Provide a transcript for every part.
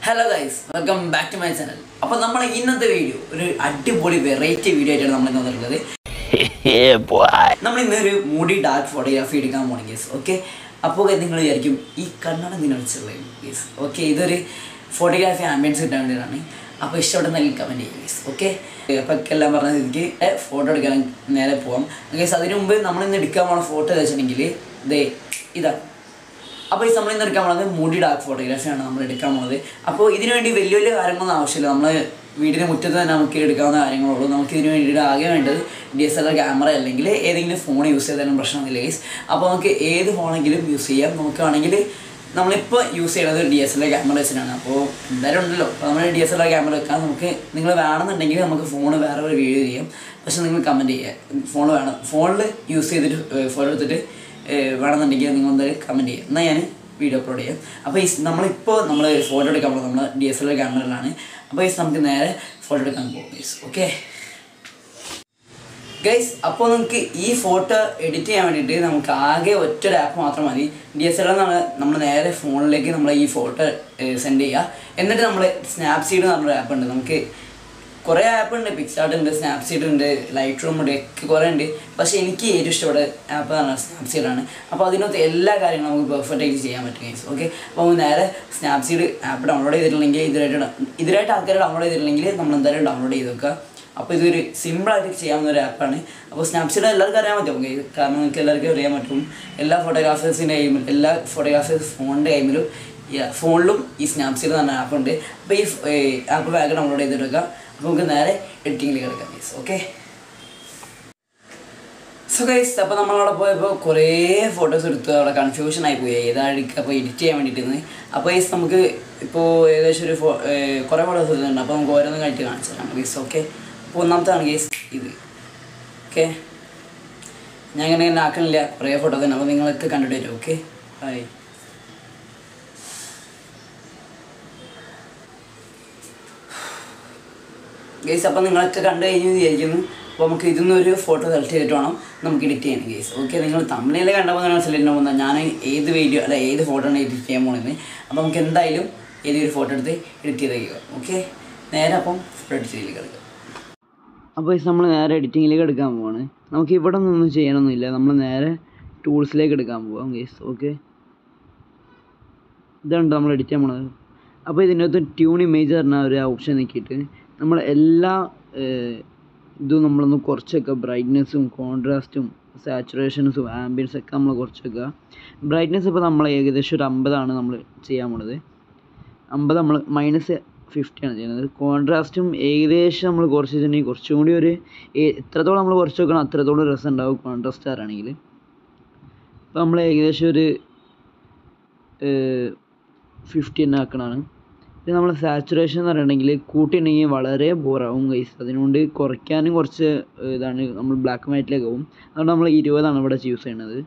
Hello guys welcome back to my channel അപ്പോൾ നമ്മൾ ഇന്നത്തെ വീഡിയോ ഒരു അടിപൊളി വെറൈറ്റി വീഡിയോ ആയിട്ടാണ് നമ്മൾ ഇന്ന് വന്നിട്ടുള്ളത് yeah, boy. നമ്മൾ ഇന്നൊരു മൂടി ഡാർക്ക് ഫോട്ടോഗ്രാഫി എടുക്കാൻ പോകണം ഗേസ് ഓക്കെ അപ്പോൾ നിങ്ങൾ വിചാരിക്കും ഈ കണ്ണട എന്തിനാ വെച്ചുള്ളത് ഗേസ് ഓക്കെ ഇതൊരു ഫോട്ടോഗ്രാഫി ആംബിയൻസ് കിട്ടാൻ വേണ്ടിയിട്ടാണ് അപ്പോൾ ഇഷ്ടപ്പെട്ട നൽകി കമൻറ്റ് ചെയ്യും ഗേസ് ഓക്കെ അപ്പോൾ എല്ലാം പറഞ്ഞ സ്ഥിതിക്ക് ഫോട്ടോ എടുക്കാൻ നേരെ പോവാം ഗേസ് അതിന് മുമ്പ് നമ്മൾ ഇന്ന് എടുക്കാൻ പോണ ഫോട്ടോ വെച്ചിട്ടുണ്ടെങ്കിൽ ദേ ഇതാണ് അപ്പോൾ ഈ നമ്മൾ ഇന്ന് എടുക്കാൻ പോകുന്നത് മൂടി ഡാർക്ക് ഫോട്ടോഗ്രാഫിയാണ് നമ്മൾ എടുക്കാൻ പോകുന്നത് അപ്പോൾ ഇതിനു വേണ്ടി വലിയ വലിയ കാര്യങ്ങളൊന്നും ആവശ്യമില്ല നമ്മൾ വീടിൻ്റെ മുറ്റത്ത് തന്നെ നമുക്ക് എടുക്കാവുന്ന കാര്യങ്ങളുള്ളൂ നമുക്ക് ഇതിന് വേണ്ടിയിട്ട് ആകെ വേണ്ടത് D S L R camera അല്ലെങ്കിൽ ഏതെങ്കിലും ഫോൺ യൂസ് ചെയ്താലും പ്രശ്നമൊന്നുമില്ല ഗൈസ് അപ്പോൾ നമുക്ക് ഏത് ഫോണെങ്കിലും യൂസ് ചെയ്യാം നമുക്ക് വേണമെങ്കിൽ നമ്മളിപ്പോൾ യൂസ് ചെയ്യുന്നത് D S L R camera വെച്ചിട്ടാണ് അപ്പോൾ എന്തായാലും ഉണ്ടല്ലോ അപ്പോൾ നമ്മൾ D S L R camera വെക്കാം നമുക്ക് നിങ്ങൾ വേണമെന്നുണ്ടെങ്കിൽ നമുക്ക് ഫോൺ വേറെ ഒരു വീഡിയോ ചെയ്യാം പക്ഷെ നിങ്ങൾ കമൻറ്റ് ചെയ്യുക ഫോൺ വേണം ഫോണിൽ യൂസ് ചെയ്തിട്ട് ഫോട്ടോ എടുത്തിട്ട് ഏഹ് വേണമെന്നുണ്ടെങ്കിൽ നിങ്ങൾ എന്തായാലും കമൻറ്റ് ചെയ്യുക എന്നാൽ ഞാൻ വീഡിയോ അപ്ലോഡ് ചെയ്യാം അപ്പോൾ ഈ നമ്മളിപ്പോൾ നമ്മൾ ഫോട്ടോ എടുക്കാൻ പോകുന്നത് നമ്മൾ ഡി എസ് എൽ ആർ ക്യാമറയിലാണ് അപ്പോൾ ഈ നമുക്ക് നേരെ ഫോട്ടോ എടുക്കാൻ പോകും ഗൈസ് ഓക്കെ ഗൈസ് അപ്പോൾ നിങ്ങൾക്ക് ഈ ഫോട്ടോ എഡിറ്റ് ചെയ്യാൻ വേണ്ടിയിട്ട് നമുക്ക് ആകെ ഒറ്റ ഒരു ആപ്പ് മാത്രം മതി ഡി എസ് എൽ ആർ നമ്മൾ നേരെ ഫോണിലേക്ക് നമ്മൾ ഈ ഫോട്ടോ സെൻഡ് ചെയ്യുക എന്നിട്ട് നമ്മൾ സ്നാപ്സീഡ് എന്ന് പറഞ്ഞൊരു ആപ്പ് ഉണ്ട് നമുക്ക് കുറേ ആപ്പ് ഉണ്ട് പിക്സാർട്ട് ഉണ്ട് സ്നാപ്സീഡ് ഉണ്ട് ലൈറ്റ് റൂം ഉണ്ട് ഒക്കെ കുറേ ഉണ്ട് പക്ഷേ എനിക്ക് ഏറ്റവും ഇഷ്ടപ്പെട്ട ആപ്പ് എന്ന് പറഞ്ഞാൽ സ്നാപ്സീഡ് ആണ് അപ്പോൾ അതിനകത്ത് എല്ലാ കാര്യങ്ങളും നമുക്ക് പെർഫെക്റ്റ് ആയിട്ട് ചെയ്യാൻ പറ്റും ഗൈസ് ഓക്കെ അപ്പോൾ നമുക്ക് നേരെ സ്നാപ്സീഡ് ആപ്പ് ഡൗൺലോഡ് ചെയ്തിട്ടില്ലെങ്കിൽ ഇതിലായിട്ട് ഡ- ഇതിലായിട്ട് ആൾക്കാർ ഡൗൺലോഡ് ചെയ്തിട്ടില്ലെങ്കിൽ നമ്മൾ എന്തായാലും ഡൗൺലോഡ് ചെയ്ത് വെക്കുക അപ്പോൾ ഇതൊരു സിമ്പിളായിട്ട് ചെയ്യാവുന്ന ഒരു ആപ്പാണ് അപ്പോൾ സ്നാപ്സീഡ് എല്ലാവർക്കും അറിയാൻ പറ്റും നമുക്ക് കാരണം നിങ്ങൾക്ക് എല്ലാവർക്കും അറിയാൻ പറ്റും എല്ലാ ഫോട്ടോഗ്രാഫേഴ്സിൻ്റെ കൈമിൽ എല്ലാ ഫോട്ടോഗ്രാഫേഴ്സ് ഫോണിൻ്റെ കൈമിലും ഫോണിലും ഈ സ്നാപ്സീഡ് എന്ന് പറഞ്ഞ ആപ്പ് ഉണ്ട് അപ്പോൾ ഈ ആപ്പ് വേഗം ഡൗൺലോഡ് ചെയ്തെടുക്കുക അപ്പോൾ നമുക്ക് നേരെ എഡിറ്റിങ്ങിലേക്ക് കിടക്കാം ഗൈസ് ഓക്കെ സോ ഗൈസ് അപ്പോൾ നമ്മളവിടെ പോയപ്പോൾ കുറേ ഫോട്ടോസ് എടുത്തു അവിടെ കൺഫ്യൂഷൻ ആയി പോയി ഏതാ എടുക്കുക അപ്പോൾ എഡിറ്റ് ചെയ്യാൻ വേണ്ടിയിട്ട് അപ്പോൾ ഗൈസ് നമുക്ക് ഇപ്പോൾ ഏകദേശം ഒരു ഫോ ഏർ കുറേ ഫോട്ടോസ് എടുത്തിട്ടുണ്ട് അപ്പോൾ നമുക്ക് ഓരോന്നും കഴിഞ്ഞിട്ട് കാണിച്ചു തരാം ഗൈസ് ഓക്കെ അപ്പോൾ ഒന്നാമത്താണ് ഗൈസ് ഇത് ഓക്കെ ഞാൻ ഇങ്ങനെ ഇങ്ങനെ ആക്കണില്ല കുറേ ഫോട്ടോസ് ഉണ്ട് അപ്പോൾ നിങ്ങളൊക്കെ കണ്ടിട്ട് വരും ഓക്കെ ബൈ ഗൈസ് അപ്പോൾ നിങ്ങളൊക്കെ കണ്ടു കഴിഞ്ഞു എന്ന് വിചാരിക്കുന്നു അപ്പോൾ നമുക്ക് ഇതിൽ നിന്നൊരു ഫോട്ടോ സെലക്ട് ചെയ്തിട്ട് വേണം നമുക്ക് എഡിറ്റ് ചെയ്യാൻ ഗൈസ് ഓക്കെ നിങ്ങൾ തമിഴിൽ കണ്ടപ്പോൾ നിങ്ങൾ സെലക്ട് പോകുന്നത് ഞാൻ ഏത് വീഡിയോ അല്ല ഏത് ഫോട്ടോ ആണ് എഡിറ്റ് ചെയ്യാൻ പോകുന്നത് അപ്പോൾ നമുക്ക് എന്തായാലും ഏതൊരു ഫോട്ടോ എടുത്ത് എഡിറ്റ് ചെയ്തേക്കുക ഓക്കെ നേരെ അപ്പം ഫോട്ടോ എഡിറ്റ് ചെയ്തിലേക്ക് എടുക്കുക അപ്പോൾ നമ്മൾ നേരെ എഡിറ്റിങ്ങിലേക്ക് എടുക്കാൻ പോവാണ് നമുക്ക് ഇവിടെ നിന്നൊന്നും ചെയ്യാനൊന്നുമില്ല നമ്മൾ നേരെ ടൂൾസിലേക്ക് എടുക്കാൻ പോവാം ഗൈസ് ഓക്കെ ഇതാണ് നമ്മൾ എഡിറ്റ് ചെയ്യാൻ പോണത് അപ്പോൾ ഇതിനകത്ത് ട്യൂൺ ഇമേജ് പറഞ്ഞ ഒരു ഓപ്ഷൻ നോക്കിയിട്ട് നമ്മൾ എല്ലാ ഏർ, ഇതും നമ്മളൊന്ന് കുറച്ചൊക്കെ ബ്രൈറ്റ്നെസ്സും കോൺട്രാസ്റ്റും സാച്ചുറേഷൻസും ആംബിയൻസും ഒക്കെ നമ്മൾ കുറച്ചൊക്കെ ബ്രൈറ്റ്നെസ് ഇപ്പോൾ നമ്മൾ ഏകദേശം ഒരു അമ്പതാണ് നമ്മൾ ചെയ്യാൻ പോണത് അമ്പത് നമ്മൾ മൈനസ് ഫിഫ്റ്റിയാണ് ചെയ്യുന്നത് കോൺട്രാസ്റ്റും ഏകദേശം നമ്മൾ കുറച്ച് വെച്ചിട്ടുണ്ടെങ്കിൽ കുറച്ചും കൂടി ഒരു ഏ- എത്രത്തോളം നമ്മൾ കുറച്ച് വെക്കണം അത്രത്തോളം രസം ഉണ്ടാവും കോൺട്രാസ്റ്റ് ആണെങ്കിൽ അപ്പോൾ നമ്മൾ ഏകദേശം ഒരു ഫിഫ്റ്റി തന്നെ ആക്കണതാണ് പിന്നെ നമ്മൾ സാച്ചുറേഷൻ എന്ന് പറയുകയാണെങ്കിൽ കൂട്ടിയിട്ടുണ്ടെങ്കിൽ വളരെ ബോറാവും ഗൈസ് അതിനുകൊണ്ട് കുറയ്ക്കാനും കുറച്ച് ഏർ, ഇതാണ് നമ്മൾ ബ്ലാക്ക് ആൻഡ് വൈറ്റിലേക്ക് ആവും അതുകൊണ്ട് നമ്മൾ ഇരുപതാണ് ഇവിടെ യൂസ് ചെയ്യണത്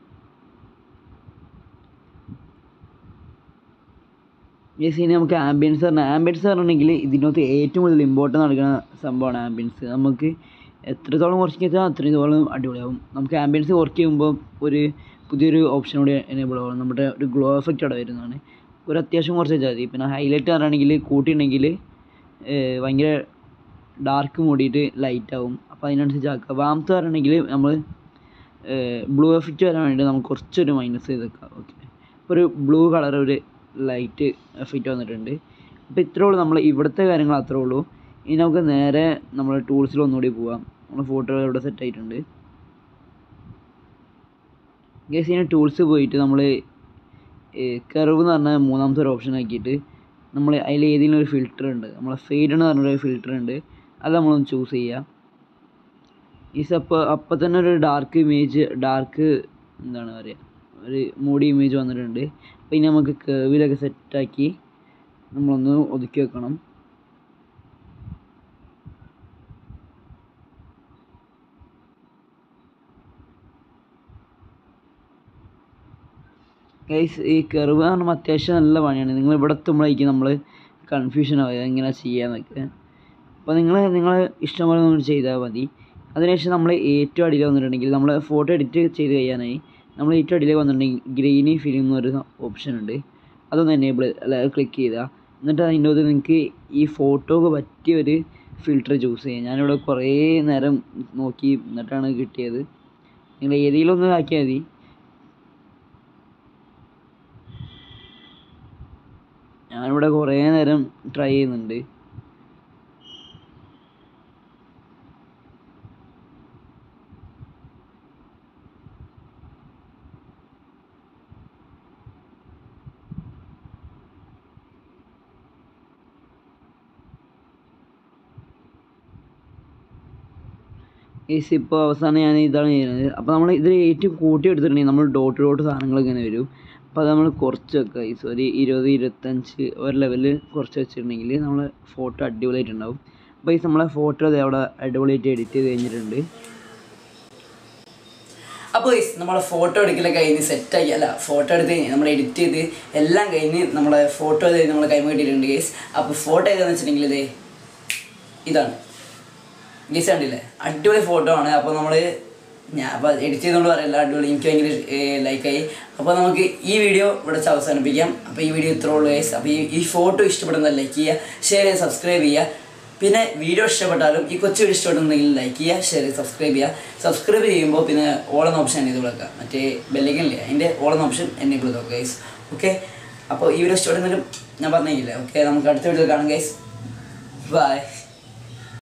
ഈ സീന് നമുക്ക് ആംബിയൻസ് പറഞ്ഞാൽ ആംബിയൻസ് പറഞ്ഞിട്ടുണ്ടെങ്കിൽ ഇതിനകത്ത് ഏറ്റവും കൂടുതൽ ഇമ്പോർട്ടൻ്റ് നടക്കുന്ന സംഭവമാണ് ആംബിയൻസ് നമുക്ക് എത്രത്തോളം കുറച്ച് വെച്ചാൽ അത്രത്തോളം അടിപൊളിയാവും നമുക്ക് ആംബിയൻസ് വർക്ക് ചെയ്യുമ്പോൾ ഒരു പുതിയൊരു ഓപ്ഷൻ കൂടി എനേബിൾ ആവും നമ്മുടെ ഒരു ഗ്ലോ എഫക്റ്റ് അവിടെ വരുന്നതാണ് ഒരു അത്യാവശ്യം കുറച്ച് വെച്ചാൽ മതി പിന്നെ ഹൈലൈറ്റ് പറയുകയാണെങ്കിൽ കൂട്ടിയിട്ടുണ്ടെങ്കിൽ ഭയങ്കര ഡാർക്ക് മൂടിയിട്ട് ലൈറ്റ് ആവും അപ്പോൾ അതിനനുസരിച്ച് ആക്കുക വാമത്ത് പറയണമെങ്കിൽ നമ്മൾ ബ്ലൂ എഫക്റ്റ് വരാൻ വേണ്ടി നമുക്ക് കുറച്ചൊരു മൈനസ് ചെയ്ത് വെക്കാം ഓക്കെ ഇപ്പോൾ ഒരു ബ്ലൂ കളർ ഒരു ലൈറ്റ് എഫക്റ്റ് വന്നിട്ടുണ്ട് അപ്പോൾ ഇത്രേ ഉള്ളൂ നമ്മൾ ഇവിടുത്തെ കാര്യങ്ങൾ അത്രേ ഉള്ളൂ ഇനി നമുക്ക് നേരെ നമ്മൾ ടൂൾസിൽ ഒന്നുകൂടി പോവാം നമ്മൾ ഫോട്ടോകൾ ഇവിടെ സെറ്റ് ആയിട്ടുണ്ട് ഗേസ് ഇനി ടൂൾസ് പോയിട്ട് നമ്മൾ കർവ് എന്ന് പറഞ്ഞ മൂന്നാമത്തെ ഒരു ഓപ്ഷൻ ആക്കിയിട്ട് നമ്മൾ അതിൽ ഏതെങ്കിലും ഒരു ഫിൽറ്റർ ഉണ്ട് നമ്മളെ ഫെയ്ഡ് എന്ന് പറഞ്ഞൊരു ഫിൽറ്റർ ഉണ്ട് അത് നമ്മളൊന്ന് ചൂസ് ചെയ്യുക ഈസ് അപ്പോൾ അപ്പോൾ തന്നെ ഒരു ഡാർക്ക് ഇമേജ് ഡാർക്ക് എന്താണ് പറയുക ഒരു മൂടി ഇമേജ് വന്നിട്ടുണ്ട് അപ്പോൾ ഇനി നമുക്ക് കേവിലൊക്കെ സെറ്റാക്കി നമ്മളൊന്ന് ഒതുക്കി വെക്കണം ഗൈസ് ഈ കർവ് എന്ന് പറയുമ്പോൾ അത്യാവശ്യം നല്ല പണിയാണ് നിങ്ങൾ ഇവിടെ എത്തുമ്പോഴേക്കും നമ്മൾ കൺഫ്യൂഷൻ ആവുക എങ്ങനെ ചെയ്യാന്നൊക്കെ അപ്പോൾ നിങ്ങൾ നിങ്ങൾ ഇഷ്ടം പോലെ നമ്മൾ ചെയ്താൽ മതി അതിനുശേഷം നമ്മൾ ഏറ്റവും അടിയിൽ വന്നിട്ടുണ്ടെങ്കിൽ നമ്മൾ ഫോട്ടോ എഡിറ്റ് ചെയ്ത് കഴിയാനായി നമ്മൾ ഏറ്റവും അടിയിലേക്ക് വന്നിട്ടുണ്ടെങ്കിൽ ഗ്രീനി ഫിലിം എന്നൊരു ഓപ്ഷൻ ഉണ്ട് അതൊന്ന് എനേബിൾ അല്ല ക്ലിക്ക് ചെയ്താൽ എന്നിട്ട് അതിൻ്റെ അകത്ത് നിങ്ങൾക്ക് ഈ ഫോട്ടോക്ക് പറ്റിയ ഒരു ഫിൽറ്റർ ചൂസ് ചെയ്യാം ഞാനിവിടെ കുറേ നേരം നോക്കി എന്നിട്ടാണ് കിട്ടിയത് നിങ്ങൾ ഏതെങ്കിലും ഒന്ന് ആക്കിയാൽ മതി ഞാനിവിടെ കുറേ നേരം ട്രൈ ചെയ്യുന്നുണ്ട് ഈസ് ഇപ്പോൾ അവസാനം ഞാൻ ഇതാണ് ചെയ്യുന്നത് അപ്പോൾ നമ്മൾ ഇതിൽ ഏറ്റവും കൂട്ടി എടുത്തിട്ടുണ്ടെങ്കിൽ നമ്മൾ ഡോട്ട് ഡോട്ട് സാധനങ്ങൾ ഇങ്ങനെ വരും അപ്പോൾ അത് നമ്മൾ കുറച്ച് വെക്കുക ഈസ് ഒരു ഇരുപത് ഇരുപത്തഞ്ച് ഒരു ലെവലിൽ കുറച്ച് വെച്ചിട്ടുണ്ടെങ്കിൽ നമ്മൾ ഫോട്ടോ അടിപൊളിയായിട്ടുണ്ടാവും അപ്പോൾ ഈ നമ്മളെ ഫോട്ടോ അത് അവിടെ അടിപൊളിയായിട്ട് എഡിറ്റ് ചെയ്ത് കഴിഞ്ഞിട്ടുണ്ട് അപ്പോൾ നമ്മളെ ഫോട്ടോ എടുക്കലൊക്കെ കഴിഞ്ഞ് സെറ്റാക്കി അല്ല ഫോട്ടോ എടുത്ത് കഴിഞ്ഞ് നമ്മൾ എഡിറ്റ് ചെയ്ത് എല്ലാം കഴിഞ്ഞ് നമ്മളെ ഫോട്ടോ നമ്മൾ കൈമ കിട്ടിയിട്ടുണ്ട് ഗേസ് അപ്പോൾ ഫോട്ടോ ഏതാണെന്ന് വെച്ചിട്ടുണ്ടെങ്കിൽ ഇതേ ഇതാണ് ഗീസ് കണ്ടില്ലേ അടിപൊളി ഫോട്ടോ ആണ് അപ്പോൾ നമ്മൾ ഞാൻ അപ്പോൾ എഡിറ്റ് ചെയ്തുകൊണ്ട് പറയില്ല അടിപൊളി എനിക്ക് ഭയങ്കര ലൈക്കായി അപ്പോൾ നമുക്ക് ഈ വീഡിയോ ഇവിടെ വെച്ച് അവസാനിപ്പിക്കാം അപ്പോൾ ഈ വീഡിയോ ഇത്രേ ഉള്ളൂ ഗൈസ് അപ്പോൾ ഈ ഈ ഫോട്ടോ ഇഷ്ടപ്പെടുന്ന ലൈക്ക് ചെയ്യുക ഷെയർ ചെയ്യുക സബ്സ്ക്രൈബ് ചെയ്യുക പിന്നെ വീഡിയോ ഇഷ്ടപ്പെട്ടാലും ഈ കൊച്ചു വീഡിയോ ഇഷ്ടപ്പെടുന്നുണ്ടെങ്കിൽ ലൈക്ക് ചെയ്യുക ഷെയർ ചെയ്യുക സബ്സ്ക്രൈബ് ചെയ്യുക സബ്സ്ക്രൈബ് ചെയ്യുമ്പോൾ പിന്നെ ഓളെന്ന ഓപ്ഷൻ എന്നെ കൊടുക്കുക മറ്റേ ബെല്ലിക്കനില്ലേ അതിൻ്റെ ഓളെന്ന ഓപ്ഷൻ എന്നെ കൊടുക്കുക ഗൈസ് ഓക്കെ അപ്പോൾ ഈ വീഡിയോ ഇഷ്ടപ്പെടുന്നതിലും ഞാൻ പറഞ്ഞില്ലേ ഓക്കെ നമുക്ക് അടുത്ത വീഡിയോ കാണാം ഗൈസ് ബൈ